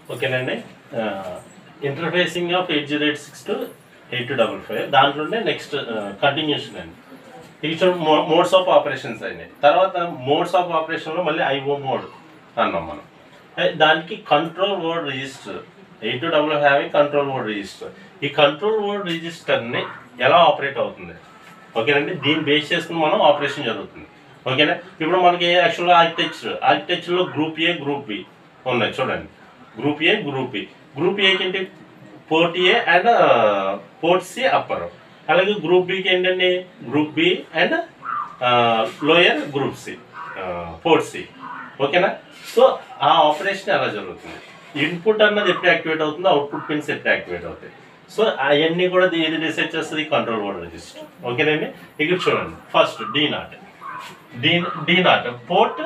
ఓకేనండి interfacing of eight zero eight six to eight two double five దాంట్లోనే next continuation అండి ఇవి modes of operations అయినాయి తర్వాత మోడ్స్ ఆఫ్ ఆపరేషన్లో మళ్ళీ ఐఓ మోడ్ అన్నాం మనం ఏ, దానికి control word register eight two double having control word register ఈ కంట్రోల్ వర్డ్ రిజిస్టర్ని ఎలా ఆపరేట్ అవుతుంది ఓకేనండి దీన్ని బేస్ చేసుకుని మనం ఆపరేషన్ జరుగుతుంది ఓకేనా ఇప్పుడు మనకి యాక్చువల్గా ఆర్కిటెక్చర్ ఆర్కిటెక్చర్లో గ్రూప్ ఏ గ్రూప్ బి ఉన్నాయి చూడండి group A group B group ఏకి ఏంటి port A and port C upper అలాగే గ్రూప్ బికి ఏంటండి group B and lower group C port C ఓకేనా సో ఆ ఆపరేషన్ ఎలా జరుగుతుంది ఇన్పుట్ అన్నది ఎప్పుడు యాక్టివేట్ అవుతుందో అవుట్పుట్ పిన్స్ ఎప్పుడు యాక్టివేట్ అవుతాయి సో అవన్నీ కూడా ఇది ఏది డిసైడ్ చేస్తుంది కంట్రోల్ వర్డ్ రిజిస్టర్ ఓకేనండి ఇక్కడ చూడండి first D not D D not port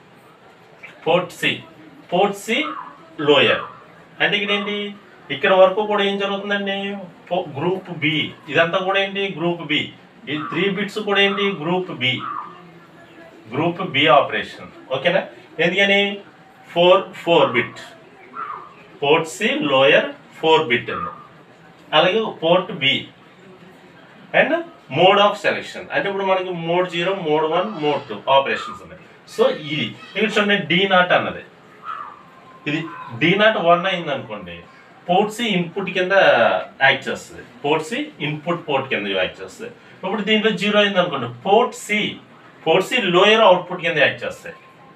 port C port C lower అంటే ఇక్కడ ఏంటి ఇక్కడ వరకు కూడా ఏం జరుగుతుందండి గ్రూప్ బి ఇదంతా కూడా ఏంటి గ్రూప్ బి ఈ త్రీ బిట్స్ కూడా ఏంటి group B group B operation ఓకేనా ఎందుకని four four bit port C lower four bit అండి అలాగే port B and mode of selection అంటే ఇప్పుడు మనకి mode zero mode one mode two operations ఉన్నాయి సో ఇది ఇక్కడ చూడండి డి నాట్ అన్నది ఇది డి నాట్ వన్ అయింది అనుకోండి పోర్ట్ సి ఇన్పుట్ కింద యాక్ట్ చేస్తుంది పోర్ట్ సి ఇన్పుట్ పోర్ట్ కింద యాక్ట్ చేస్తుంది ఇప్పుడు దీంట్లో జీరో అయింది అనుకోండి port C port C lower output కింద యాక్ట్ చేస్తాయి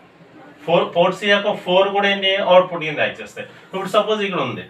ఫోర్ పోర్ట్ సి యొక్క ఫోర్ కూడా ఏంటి అవుట్పుట్ కింద యాక్ట్ చేస్తాయి ఇప్పుడు సపోజ్ ఇక్కడ ఉంది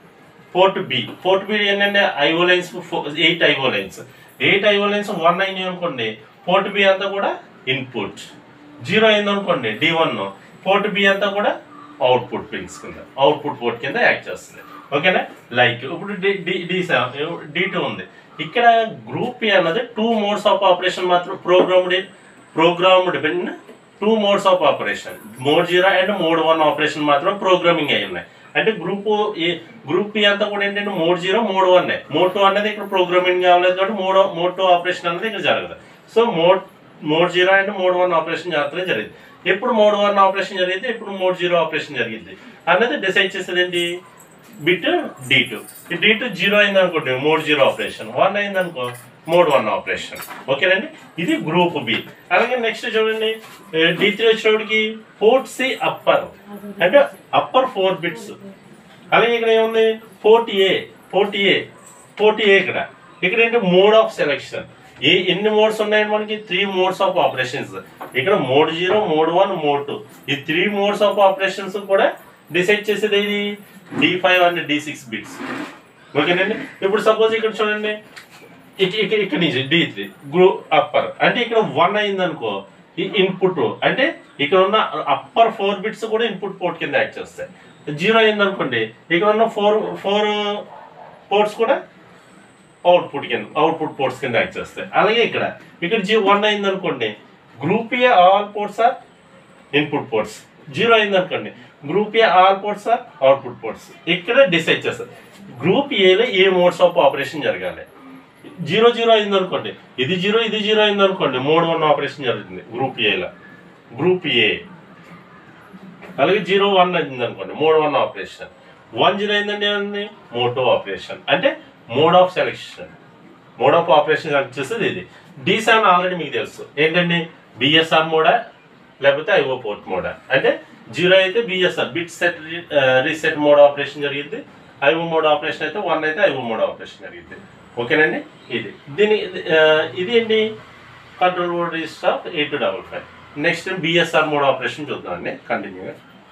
పోర్ట్ బి పోర్ట్ బి ఏంటంటే IO lines eight IO lines eight IO lines one అయినాయి అనుకోండి పోర్ట్ బి అంతా కూడా ఇన్పుట్ జీరో అయింది అనుకోండి డి వన్ పోర్ట్ బి అంతా కూడా అవుట్పుట్ పిన్స్ కింద అవుట్పుట్ పోర్ట్ కింద యాక్ట్ చేస్తుంది ఓకేనా లైక్ ఇప్పుడు D D D seven D two ఉంది ఇక్కడ గ్రూప్ ఏ అన్నది టూ మోడ్స్ ఆఫ్ ఆపరేషన్ మాత్రం programmed programmed two modes of operation mode zero and mode one operation మాత్రం ప్రోగ్రామింగ్ అయి ఉన్నాయి అంటే గ్రూప్ ఏ గ్రూప్ ఈ అంతా కూడా ఏంటంటే mode zero mode one mode two అనేది ఇక్కడ ప్రోగ్రామింగ్ కావలేదు కాబట్టి మోడ్ మోడ్ టూ ఆపరేషన్ అనేది ఇక్కడ జరగదు so mode mode zero and mode one operation మాత్రమే జరిగింది ఎప్పుడు మోడ్ వన్ ఆపరేషన్ జరిగితే ఎప్పుడు మోడ్ జీరో ఆపరేషన్ జరిగింది అన్నది డిసైడ్ చేసేది ఏంటి బిట్ డి టూ ఈ డి టూ జీరో అయింది అనుకోండి మోడ్ జీరో ఆపరేషన్ వన్ అయింది అనుకో మోడ్ వన్ ఆపరేషన్ ఓకేనండి ఇది గ్రూప్ బి అలాగే నెక్స్ట్ చూడండి డి త్రీ వచ్చేవాడికి పోర్ట్ సి అప్పర్ అంటే అప్పర్ ఫోర్ బిట్స్ అలాగే ఇక్కడ ఏముంది port A port A port A ఇక్కడ ఇక్కడ ఏంటి మోడ్ ఆఫ్ సెలెక్షన్ ఏ ఎన్ని మోడ్స్ ఉన్నాయండి మనకి త్రీ మోడ్స్ ఆఫ్ ఆపరేషన్స్ ఇక్కడ mode zero mode one mode two ఈ త్రీ మోడ్స్ ఆఫ్ ఆపరేషన్స్ కూడా డిసైడ్ చేసేది ఇది D five and D six bits ఓకేనండి ఇప్పుడు సపోజ్ ఇక్కడ చూడండి ఇక- ఇక్కడ ఇక్కడ నుంచి డి త్రీ గ్రూ అప్పర్ అంటే ఇక్కడ వన్ అయింది అనుకో ఈ ఇన్పుట్ అంటే ఇక్కడ ఉన్న అప్పర్ ఫోర్ బిట్స్ కూడా ఇన్పుట్ పోర్ట్ కింద యాక్ట్ చేస్తాయి జీరో అయింది అనుకోండి ఇక్కడ ఉన్న ఫోర్ ఫోర్ పోర్ట్స్ కూడా అవుట్పుట్ కింద అవుట్పుట్ పోర్ట్స్ కింద యాక్ట్ చేస్తాయి అలాగే ఇక్కడ ఇక్కడ జీ వన్ అయింది అనుకోండి group A all ports are input ports zero అయింది అనుకోండి group A all ports are output ports ఇక్కడ డిసైడ్ చేస్తారు గ్రూప్ ఏలో ఏ మోడ్స్ ఆఫ్ ఆపరేషన్ జరగాలి జీరో జీరో అయింది అనుకోండి ఇది జీరో ఇది జీరో అయింది అనుకోండి మోడ్ వన్ ఆపరేషన్ జరుగుతుంది గ్రూప్ ఏలో గ్రూప్ ఏ అలాగే జీరో వన్ అయింది అనుకోండి mode one operation one zero అయిందంటే ఏమైంది మోడ్ టూ ఆపరేషన్ అంటే mode of selection mode of operation select చేసేది ఇది డి సెవెన్ ఆల్రెడీ మీకు తెలుసు ఏంటండి బిఎస్ఆర్ మోడా లేకపోతే ఐఓ పోర్ట్ మోడా అంటే జీరో అయితే BSR bit set reset mode operation జరిగింది ఐఓ మోడ్ ఆపరేషన్ అయితే వన్ అయితే ఐఓ మోడ్ ఆపరేషన్ జరిగింది ఓకేనండి ఇది దీని ఆ, ఇది ఏంటి control board register of eight double five next BSR mode operation చూద్దామండి కంటిన్యూగా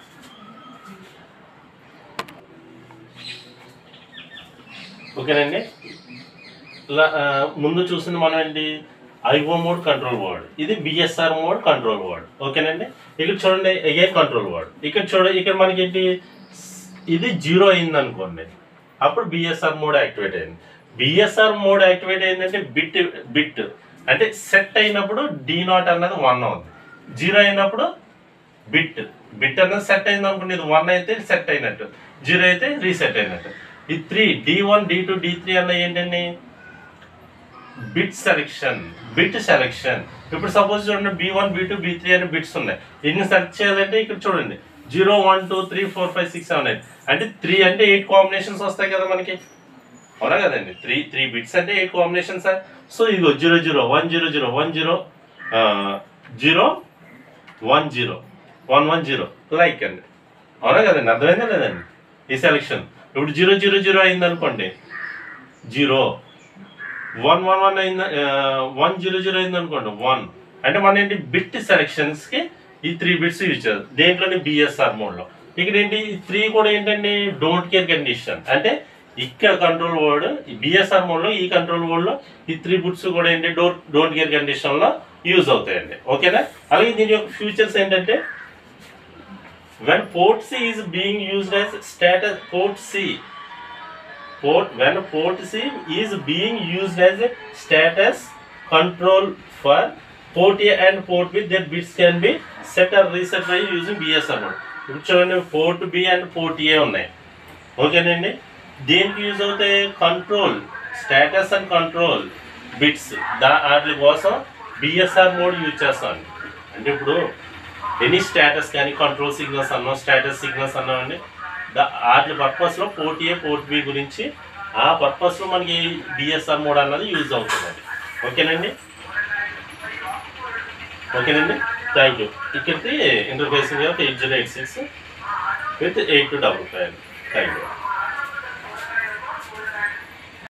ఓకేనండి ల- ఆ, ముందు చూసింది మనం ఏంటి ఐఓ మోడ్ కంట్రోల్ వర్డ్ ఇది బిఎస్ఆర్ మోడ్ కంట్రోల్ వర్డ్ ఓకేనండి ఇక్కడ చూడండి ఏ కంట్రోల్ వర్డ్ ఇక్కడ చూడండి ఇక్కడ మనకి ఏంటి ఇది జీరో అయింది అనుకోండి అప్పుడు బిఎస్ఆర్ మోడ్ యాక్టివేట్ అయింది బిఎస్ఆర్ మోడ్ యాక్టివేట్ అయిందంటే బిట్ బిట్ అంటే సెట్ అయినప్పుడు డి నాట్ అన్నది వన్ అవుతుంది జీరో అయినప్పుడు బిట్ బిట్ అన్నది సెట్ అయింది అనుకోండి ఇది వన్ అయితే సెట్ అయినట్టు జీరో అయితే రీసెట్ అయినట్టు ఈ three D one D two D three అన్న ఏంటండి బిట్ సెలెక్షన్ బిట్ సెలెక్షన్ ఇప్పుడు సపోజ్ చూడండి B one B two B three అనే బిట్స్ ఉన్నాయి ఇన్ని సెలెక్ట్ చేయాలంటే ఇక్కడ చూడండి zero one two three four five six seven eight అంటే త్రీ అంటే ఎయిట్ కాంబినేషన్స్ వస్తాయి కదా మనకి అవునా కదండి త్రీ త్రీ బిట్స్ అంటే ఎయిట్ కాంబినేషన్స్ సో ఇదిగో zero zero one zero zero one zero zero one zero one one zero like అండి అవునా కదండి అర్థమైందా లేదండి ఈ సెలెక్షన్ ఇప్పుడు జీరో జీరో జీరో అయింది అనుకోండి జీరో వన్ వన్ వన్ అయింది వన్ జీరో జీరో అయింది అనుకోండి వన్ అంటే మన ఏంటి బిట్ సెలెక్షన్స్కి ఈ త్రీ బిట్స్ యూజ్ చేయాలి దేంట్లోని బిఎస్ఆర్ మోడ్లో ఇక్కడ ఏంటి ఈ త్రీ కూడా ఏంటండి డోంట్ కేర్ కండిషన్ అంటే ఇక్కడ కంట్రోల్ వర్డ్ బిఎస్ఆర్ మోడ్లో ఈ కంట్రోల్ వర్డ్లో ఈ త్రీ బిట్స్ కూడా ఏంటి డోంట్ డోంట్ కేర్ కండిషన్లో యూజ్ అవుతాయండి ఓకేనా అలాగే దీని యొక్క ఫ్యూచర్స్ ఏంటంటే when port C is being used as status port C port when port C is being used as a status control for port A and port B their bits can be set or reset by using BSR mode ఇప్పుడు చూడండి port B and port A ఉన్నాయి ఓకేనండి దేనికి use అవుతాయి control status and control bits దా వాటి కోసం BSR mode use చేస్తాం అంటే ఇప్పుడు ఎనీ స్టేటస్ కానీ కంట్రోల్ సిగ్నల్స్ అన్నాం స్టేటస్ సిగ్నల్స్ అన్నామండి దా- వాటి పర్పస్లో పోర్ట్ ఏ పోర్ట్ బి గురించి ఆ పర్పస్లో మనకి బిఎస్ఆర్ మోడ్ అన్నది యూజ్ అవుతుందండి ఓకేనండి ఓకేనండి థ్యాంక్ యూ ఇక్కడికి interfacing of eight zero eight six with eight two double five thank you